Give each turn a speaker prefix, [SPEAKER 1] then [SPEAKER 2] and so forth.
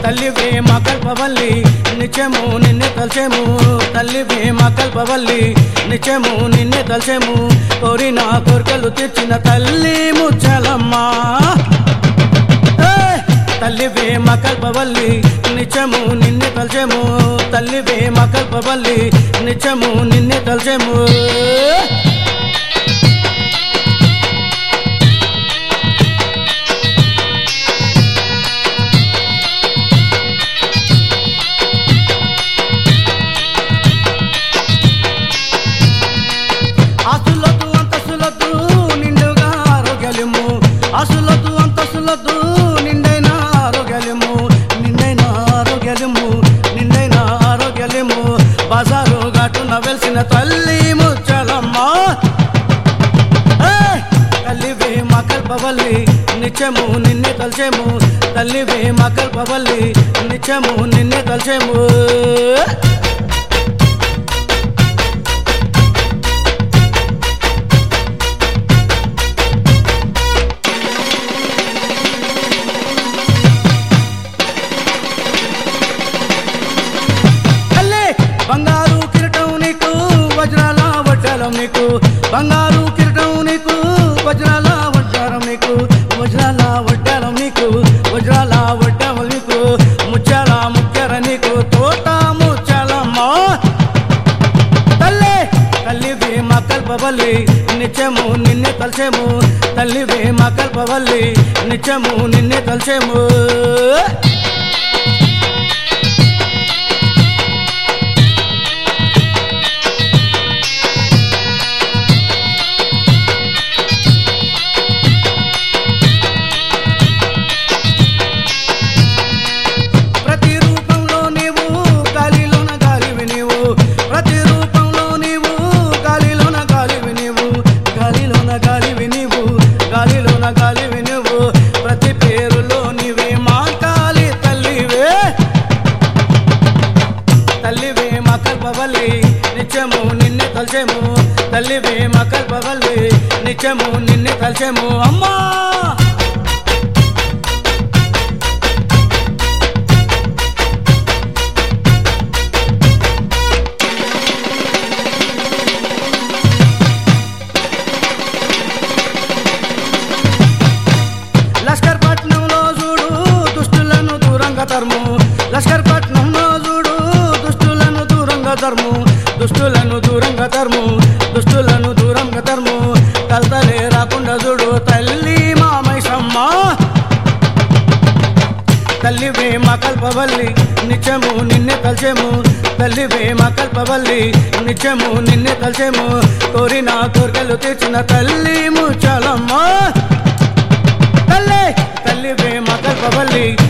[SPEAKER 1] తల్లివే మా కల్పవల్లి నిత్యము నిన్నే తలచేము తల్లివే మా కల్పవల్లి నిత్యము నిన్నే తలచేము కోరిన కోరికలు తీర్చిన తల్లి ముచ్చలమ్మా ఏయ్! తల్లివే మా కల్పవల్లి నిత్యము నిన్నే తలచేము తల్లివే మా కల్పవల్లి నిత్యము నిన్నే తలచేము ఆస్తులతో అంతస్తులతో నిండుగా ఆరోగ్యము ఆస్తులతో అంతస్తులతో నిండైన ఆరోగ్యము నిండైన ఆరోగ్యము నిండైన ఆరోగ్యము బజారు ఘాటున వెలిసిన తల్లి ముచ్చలమ్మ ఏయ్! తల్లివే మా కల్పవల్లి నిత్యము నిన్నే తలచేము తల్లివే మా కల్పవల్లి నిత్యము నిన్నే తలచేము తల్లి బంగారు కిరీటం నీకు వజ్రాల వడ్డాలం నీకు బంగారు కిరీటం నీకు వజ్రాల వడ్డారం నీకు వజ్రాల వడ్డారం నీకు వజ్రాల వడ్డారం నీకు ముత్యాల ముత్యార నీకు తోట ముత్యాలమ్మ తల్లి తల్లివే మా కల్పవల్లి నిత్యము నిన్నే తలచేము తల్లివే మా కల్పవల్లి నిత్యము నిన్నే తలచేము ప్రతి రూపంలో నీవు గాలిలోన గాలివి నీవు ప్రతి రూపంలో నీవు గాలిలోన గాలివి నీవు గాలిలోన గాలివి నీవు గాలిలోన గాలివి నీవు ప్రతి పేరులో నీవే మా కాలి తల్లివే తల్లివే మా కల్పవల్లి నిత్యము నిన్నే తలచేము తల్లివే మా కల్పవల్లి నిత్యము నిన్నే తలచేము అమ్మా లష్కర్ పట్నంలో చూడు దుష్టులను దూరంగా తరుము లష్కర్ పట్నంలో చూడు దుష్టులను దూరంగా తరుము దుష్టులను దూరంగా తరుము దుష్టులను దూరంగా తరుము కలతలే రాకుండా చూడు తల్లి మామైసమ్మ తల్లివే మా కల్పవల్లి నిత్యము నిన్నే తలచేము తల్లివే మా కల్పవల్లి నిత్యము నిన్నే తలచేము కోరిన కోరికలు తీర్చిన తల్లి ముచ్చాలమ్మ తల్లి తల్లివే మా కల్పవల్లి